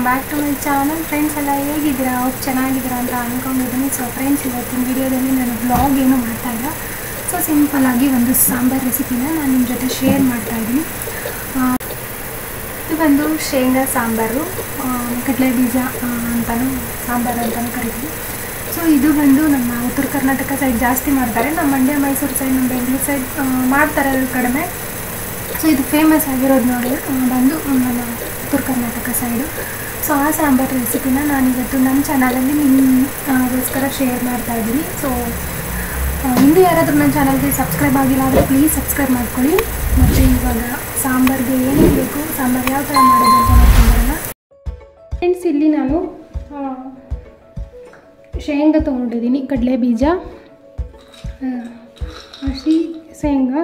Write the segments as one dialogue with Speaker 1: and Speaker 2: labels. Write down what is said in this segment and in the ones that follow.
Speaker 1: back to my channel friends ಎಲ್ಲ ಹೇಗಿದ್ದೀರಾ ಅವ್ರು ಚೆನ್ನಾಗಿದ್ದೀರಾ ಅಂತ ಅಂದ್ಕೊಂಡಿದ್ದೀನಿ ಸೊ ಫ್ರೆಂಡ್ಸ್ ಇವತ್ತಿನ ವಿಡಿಯೋದಲ್ಲಿ ನಾನು ಬ್ಲಾಗ್ ಏನು ಮಾಡ್ತಾ ಇಲ್ಲ ಸೊ ಸಿಂಪಲ್ಲಾಗಿ ಒಂದು ಸಾಂಬಾರ್ ರೆಸಿಪಿನ ನಾನು ನಿಮ್ಮ ಜೊತೆ ಶೇರ್ ಮಾಡ್ತಾ ಇದ್ದೀನಿ ಇದು ಬಂದು ಶೇಂಗಾ ಸಾಂಬಾರು ಆ, ಕಡಲೆ ಬೀಜ ಆ, ಅಂತಲೂ ಸಾಂಬಾರು ಅಂತಲೂ ಕರಿತೀವಿ ಸೊ ಇದು ಬಂದು ನಮ್ಮ ಉತ್ತರ ಕರ್ನಾಟಕ ಸೈಡ್ ಜಾಸ್ತಿ ಮಾಡ್ತಾರೆ ನಮ್ಮ ಮಂಡ್ಯ ಮೈಸೂರು ಸೈಡ್ ನಮ್ಮ ಬೆಂಗಳೂರು ಸೈಡ್ ಮಾಡ್ತಾರೆ ಅದು ಕಡಿಮೆ ಸೊ ಇದು ಫೇಮಸ್ ಆಗಿರೋದು ನೋಡಿ ಆ, ಬಂದು ನಮ್ಮ ಉತ್ತರ ಕರ್ನಾಟಕ ಸೈಡು ಸೊ ಆ ಸಾಂಬಾರು ರೆಸಿಪಿನ ನಾನಿವತ್ತು ನಮ್ಮ ಚಾನಲಲ್ಲಿ ನಿಮಗೋಸ್ಕರ ಶೇರ್ ಮಾಡ್ತಾ ಇದ್ದೀನಿ ಸೊ ಇನ್ನೂ ಯಾರಾದರೂ ನನ್ನ ಚಾನಲ್ಗೆ ಸಬ್ಸ್ಕ್ರೈಬ್ ಆಗಿಲ್ಲ ಅಂದರೆ ಪ್ಲೀಸ್ ಸಬ್ಸ್ಕ್ರೈಬ್ ಮಾಡ್ಕೊಳ್ಳಿ ಮತ್ತು ಇವಾಗ ಸಾಂಬಾರ್ಗೆ ಏನೇನು ಬೇಕು ಸಾಂಬಾರು ಯಾವ ಥರ ಮಾಡೋದು ಅಂತ ನೋಡ್ಕೊಂಬರೋಣ ಫ್ರೆಂಡ್ಸ್ ಇಲ್ಲಿ ನಾನು ಆ, ಶೇಂಗಾ ತೊಗೊಂಡಿದ್ದೀನಿ ಕಡಲೆ ಬೀಜ ಆ, ಹಸಿ ಶೇಂಗಾ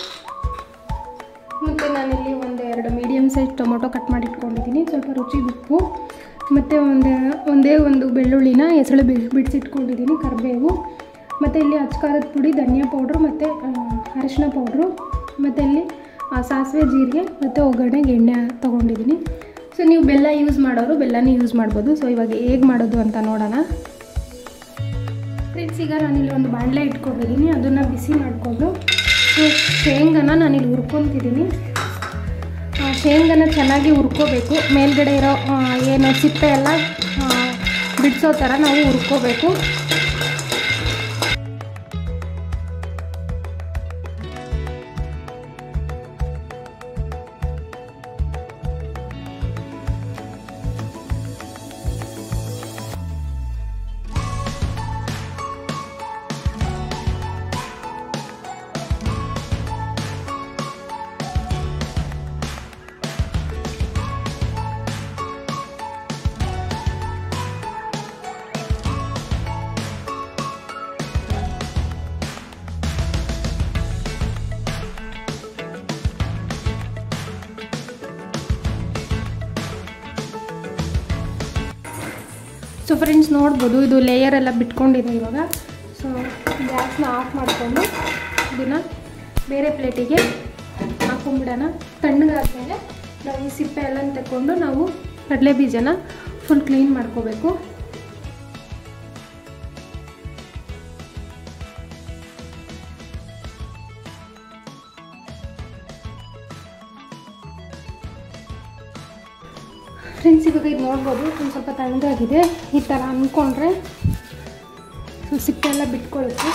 Speaker 1: ಮತ್ತು ನಾನಿಲ್ಲಿ ಒಂದು ಎರಡು ಮೀಡಿಯಮ್ ಸೈಜ್ ಟೊಮೊಟೊ ಕಟ್ ಮಾಡಿ ಇಟ್ಕೊಂಡಿದ್ದೀನಿ ಸ್ವಲ್ಪ ರುಚಿ ಉಪ್ಪು ಮತ್ತು ಒಂದು ಒಂದೇ ಒಂದು ಬೆಳ್ಳುಳ್ಳಿನ ಎಸಳು ಬಿ ಬಿಡಿಸಿಟ್ಕೊಂಡಿದ್ದೀನಿ ಕರಿಬೇವು ಮತ್ತು ಇಲ್ಲಿ ಅಚ್ಕಾರದ ಪುಡಿ ಧನಿಯಾ ಪೌಡ್ರು ಮತ್ತು ಅರಿಶಿನ ಪೌಡ್ರು ಮತ್ತು ಇಲ್ಲಿ ಆ, ಸಾಸಿವೆ ಜೀರಿಗೆ ಮತ್ತು ಒಗ್ಗರಣೆಗೆ ಎಣ್ಣೆ ತೊಗೊಂಡಿದ್ದೀನಿ ಸೊ ನೀವು ಬೆಲ್ಲ ಯೂಸ್ ಮಾಡೋರು ಬೆಲ್ಲನೇ ಯೂಸ್ ಮಾಡ್ಬೋದು ಸೊ ಇವಾಗ ಹೇಗೆ ಮಾಡೋದು ಅಂತ ನೋಡೋಣ ಫ್ರೆಂಡ್ಸ್ ಈಗ ನಾನಿಲ್ಲಿ ಒಂದು ಬಾಣಲೆ ಇಟ್ಕೊಂಡಿದ್ದೀನಿ ಅದನ್ನು ಬಿಸಿ ಮಾಡಿಕೊಂಡು ಸೊ ಶೇಂಗಾನ ನಾನಿಲ್ಲಿ ಹುರ್ಕೊತಿದ್ದೀನಿ ಆ, ಶೇಂಗಾನ ಚೆನ್ನಾಗಿ ಹುರ್ಕೋಬೇಕು ಮೇಲ್ಗಡೆ ಇರೋ ಆ, ಏನು ಸಿಪ್ಪೆ ಎಲ್ಲ ಆ, ಬಿಡಿಸೋ ಥರ ನಾವು ಹುರ್ಕೋಬೇಕು ಸೊ ಫ್ರೆಂಡ್ಸ್ ನೋಡ್ಬೋದು ಇದು ಲೇಯರ್ ಎಲ್ಲ ಬಿಟ್ಕೊಂಡಿದೆ ಇವಾಗ ಸೊ ಗ್ಯಾಸ್ನ ಆಫ್ ಮಾಡಿಕೊಂಡು ಇದನ್ನು ಬೇರೆ ಪ್ಲೇಟಿಗೆ ಹಾಕೊಂಡ್ಬಿಡೋಣ ತಣ್ಣಗಾದ್ಮೇಲೆ ನಾವು ಈ ಸಿಪ್ಪೆ ಎಲ್ಲ ತಗೊಂಡು ನಾವು ಕಡಲೆ ಬೀಜನ ಫುಲ್ ಕ್ಲೀನ್ ಮಾಡ್ಕೋಬೇಕು ಫ್ರೆಂಡ್ಸ್ ಇವಾಗ ಇದು ನೋಡ್ಬೋದು ಒಂದು ಸ್ವಲ್ಪ ತಣ್ಣಗಾಗಿದೆ ಈ ಥರ ಅಂದ್ಕೊಂಡ್ರೆ ಸೊ ಸಿಪ್ಪೆ ಎಲ್ಲ ಬಿಟ್ಕೊಳ್ಳುತ್ತೆ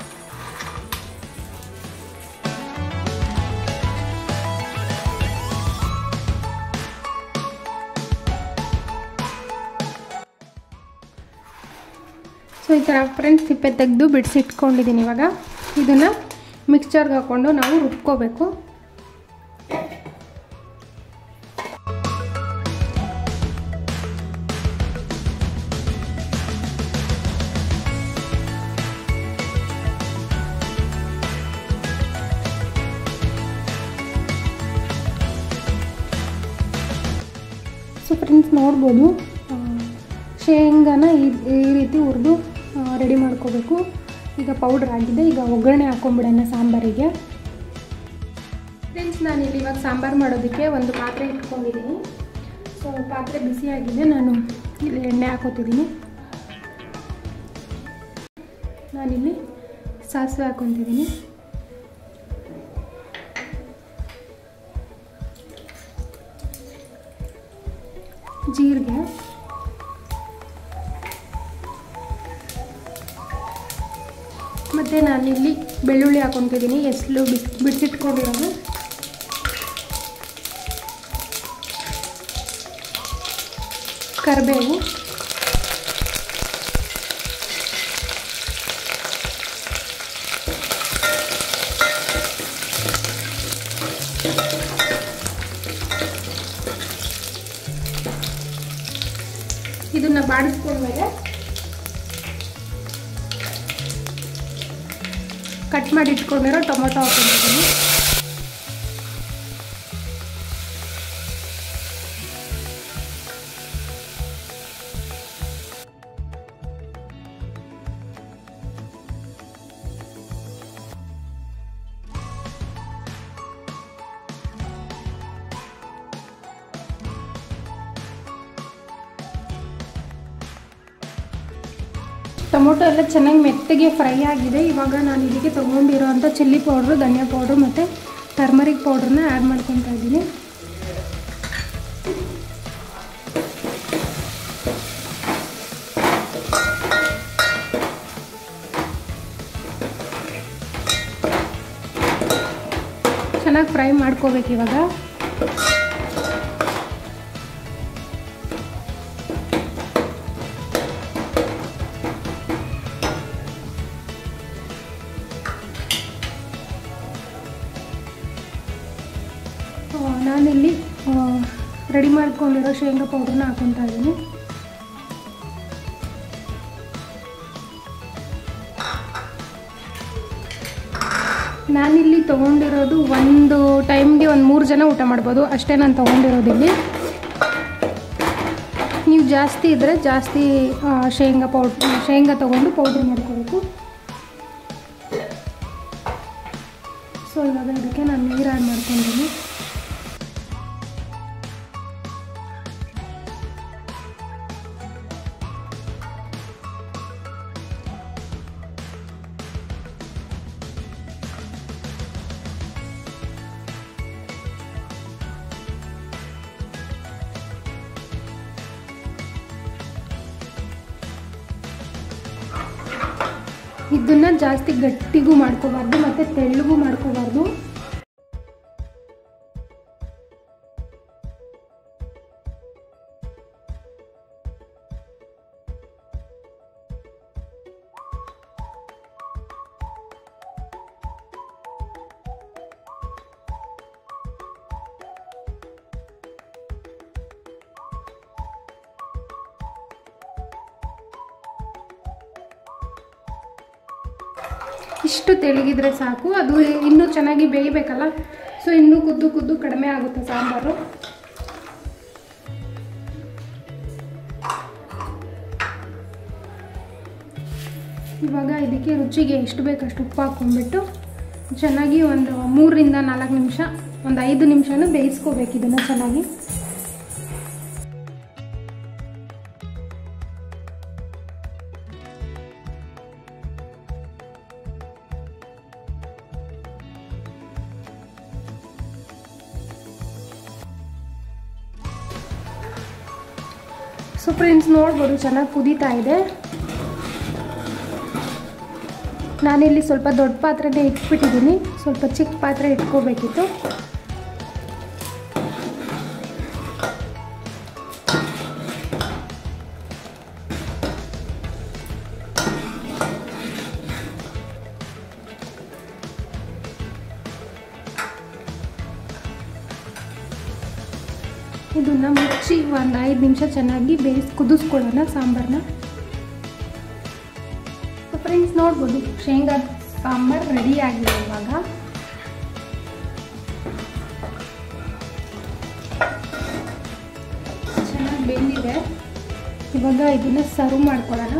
Speaker 1: ಸೊ ಈ ಥರ ಫ್ರೆಂಡ್ಸ್ ಸಿಪ್ಪೆ ತೆಗೆದು ಬಿಡಿಸಿಟ್ಕೊಂಡಿದ್ದೀನಿ ಇವಾಗ ಇದನ್ನು ಮಿಕ್ಸ್ಚರ್ಗೆ ಹಾಕ್ಕೊಂಡು ನಾವು ರುಬ್ಕೋಬೇಕು ಸೊ ಫ್ರೆಂಡ್ಸ್ ನೋಡ್ಬೋದು ಆ, ಶೇಂಗಾನ ಈ ಈ ರೀತಿ ಹುರಿದು ರೆಡಿ ಮಾಡ್ಕೋಬೇಕು ಈಗ ಪೌಡ್ರ್ ಆಗಿದೆ ಈಗ ಒಗ್ಗರಣೆ ಹಾಕೊಂಡ್ಬಿಡೋಣ ಸಾಂಬಾರಿಗೆ ಫ್ರೆಂಡ್ಸ್ ನಾನಿಲ್ಲಿ ಇವಾಗ ಸಾಂಬಾರು ಮಾಡೋದಕ್ಕೆ ಒಂದು ಪಾತ್ರೆ ಇಟ್ಕೊಂಡಿದ್ದೀನಿ ಸೊ ಪಾತ್ರೆ ಬಿಸಿಯಾಗಿದೆ ನಾನು ಇಲ್ಲಿ ಎಣ್ಣೆ ಹಾಕೋತಿದ್ದೀನಿ ನಾನಿಲ್ಲಿ ಸಾಸಿವೆ ಹಾಕೊತಿದ್ದೀನಿ ಜೀರಿಗೆ ಮತ್ತು ನಾನಿಲ್ಲಿ ಬೆಳ್ಳುಳ್ಳಿ ಹಾಕೊತಿದ್ದೀನಿ ಎಸ್ಲು ಬಿಸ್ ಬಿಡಿಸಿಟ್ಕೊಂಡಿರೋದು ಕರಿಬೇವು ಇದನ್ನ ಬಾಡಿಸ್ಕೊಂಡ್ಮೇಲೆ ಕಟ್ ಮಾಡಿ ಇಟ್ಕೊಂಡಿರೋ ಟೊಮೊಟೊ ಹಾಕೊಂಡಿದ್ದೀನಿ ಟೊಮೊಟೊ ಎಲ್ಲ ಚೆನ್ನಾಗಿ ಮೆತ್ತಗೆ ಫ್ರೈ ಆಗಿದೆ ಇವಾಗ ನಾನು ಇದಕ್ಕೆ ತೊಗೊಂಡಿರೋವಂಥ ಚಿಲ್ಲಿ ಪೌಡ್ರು ಧನಿಯಾ ಪೌಡ್ರು ಮತ್ತು ಟರ್ಮರಿಕ್ ಪೌಡ್ರನ್ನ ಆ್ಯಡ್ ಮಾಡ್ಕೊತಾ ಇದ್ದೀನಿ ಚೆನ್ನಾಗಿ ಫ್ರೈ ಮಾಡ್ಕೋಬೇಕು ಇವಾಗ ಆ, ನಾನಿಲ್ಲಿ ರೆಡಿ ಮಾಡ್ಕೊಂಡಿರೋ ಶೇಂಗಾ ಪೌಡ್ರನ್ನ ಹಾಕೊತಾ ಇದ್ದೀನಿ ನಾನಿಲ್ಲಿ ತೊಗೊಂಡಿರೋದು ಒಂದು ಟೈಮ್ಗೆ ಒಂದು ಮೂರು ಜನ ಊಟ ಮಾಡ್ಬೋದು ಅಷ್ಟೇ ನಾನು ತೊಗೊಂಡಿರೋದಿಲ್ಲಿ ನೀವು ಜಾಸ್ತಿ ಇದ್ದರೆ ಜಾಸ್ತಿ ಆ, ಶೇಂಗಾ ಪೌಡ್ರ್ ಶೇಂಗಾ ತೊಗೊಂಡು ಪೌಡ್ರ್ ಮಾಡ್ಕೋಬೇಕು ಸೊ ಇವಾಗ ಇದಕ್ಕೆ ನಾನು ನೀರು ಆ್ಯಡ್ ಮಾಡ್ಕೊಂಡಿದ್ದೀನಿ ಇದನ್ನ ಜಾಸ್ತಿ ಗಟ್ಟಿಗೂ ಮಾಡ್ಕೋಬಾರ್ದು ಮತ್ತು ತೆಳ್ಳಗೂ ಮಾಡ್ಕೋಬಾರ್ದು ಇಷ್ಟು ತೆಳಗಿದ್ರೆ ಸಾಕು ಅದು ಇನ್ನೂ ಚೆನ್ನಾಗಿ ಬೇಯಬೇಕಲ್ಲ ಸೊ ಇನ್ನೂ ಕುದ್ದು ಕುದ್ದು ಕಡಿಮೆ ಆಗುತ್ತೆ ಸಾಂಬಾರು ಇವಾಗ ಇದಕ್ಕೆ ರುಚಿಗೆ ಎಷ್ಟು ಬೇಕು ಅಷ್ಟು ಉಪ್ಪು ಹಾಕ್ಕೊಂಡ್ಬಿಟ್ಟು ಚೆನ್ನಾಗಿ ಒಂದು ಮೂರರಿಂದ ನಾಲ್ಕು ನಿಮಿಷ ಒಂದು ಐದು ನಿಮಿಷನೂ ಬೇಯಿಸ್ಕೋಬೇಕು ಇದನ್ನು ಚೆನ್ನಾಗಿ ಸೊ ಫ್ರೆಂಡ್ಸ್ ನೋಡ್ಬೋದು ಚೆನ್ನಾಗಿ ಕುದೀತಾ ಇದೆ ನಾನಿಲ್ಲಿ ಸ್ವಲ್ಪ ದೊಡ್ಡ ಪಾತ್ರೆನೇ ಇಟ್ಬಿಟ್ಟಿದ್ದೀನಿ ಸ್ವಲ್ಪ ಚಿಕ್ಕ ಪಾತ್ರೆ ಇಟ್ಕೋಬೇಕಿತ್ತು ಇದನ್ನ ಮುಚ್ಚಿ ಒಂದು ಐದು ನಿಮಿಷ ಚೆನ್ನಾಗಿ ಬೇಯಿಸಿ ಕುದಿಸ್ಕೊಳ್ಳೋಣ ಸಾಂಬಾರನ್ನ ಫ್ರೆಂಡ್ಸ್ ನೋಡ್ಬೋದು ಶೇಂಗಾ ಸಾಂಬಾರು ರೆಡಿ ಆಗಿದೆ ಇವಾಗ ಚೆನ್ನಾಗಿ ಬೆಂದಿದೆ ಇವಾಗ ಇದನ್ನ ಸರ್ವ್ ಮಾಡ್ಕೊಳ್ಳೋಣ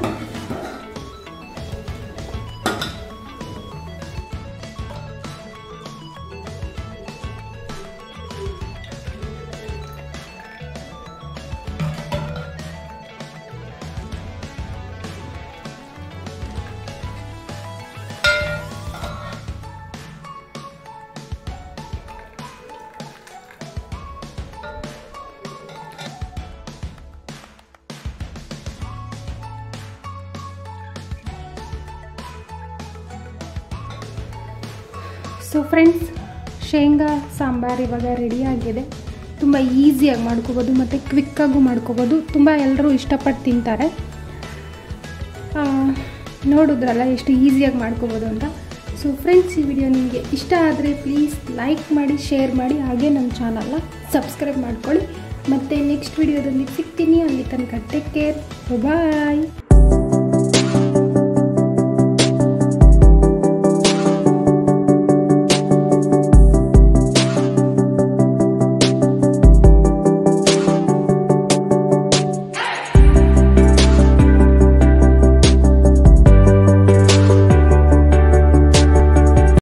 Speaker 1: ಸೊ ಫ್ರೆಂಡ್ಸ್ ಶೇಂಗಾ ಸಾಂಬಾರು ಇವಾಗ ರೆಡಿಯಾಗಿದೆ ತುಂಬ ಈಸಿಯಾಗಿ ಮಾಡ್ಕೋಬೋದು ಮತ್ತು ಕ್ವಿಕ್ಕಾಗೂ ಮಾಡ್ಕೋಬೋದು ತುಂಬ ಎಲ್ಲರೂ ಇಷ್ಟಪಟ್ಟು ತಿಂತಾರೆ ಆ, ನೋಡಿದ್ರಲ್ಲ ಎಷ್ಟು ಈಸಿಯಾಗಿ ಮಾಡ್ಕೋಬೋದು ಅಂತ ಸೊ ಫ್ರೆಂಡ್ಸ್ ಈ ವಿಡಿಯೋ ನಿಮಗೆ ಇಷ್ಟ ಆದರೆ ಪ್ಲೀಸ್ ಲೈಕ್ ಮಾಡಿ ಶೇರ್ ಮಾಡಿ ಹಾಗೆ ನಮ್ಮ ಚಾನಲ್ನ ಸಬ್ಸ್ಕ್ರೈಬ್ ಮಾಡ್ಕೊಳ್ಳಿ ಮತ್ತು ನೆಕ್ಸ್ಟ್ ವಿಡಿಯೋದಲ್ಲಿ ಸಿಗ್ತೀನಿ ಅಲ್ಲಿ ತನಕ ಟೇಕ್ ಕೇರ್ ಬಾಯ್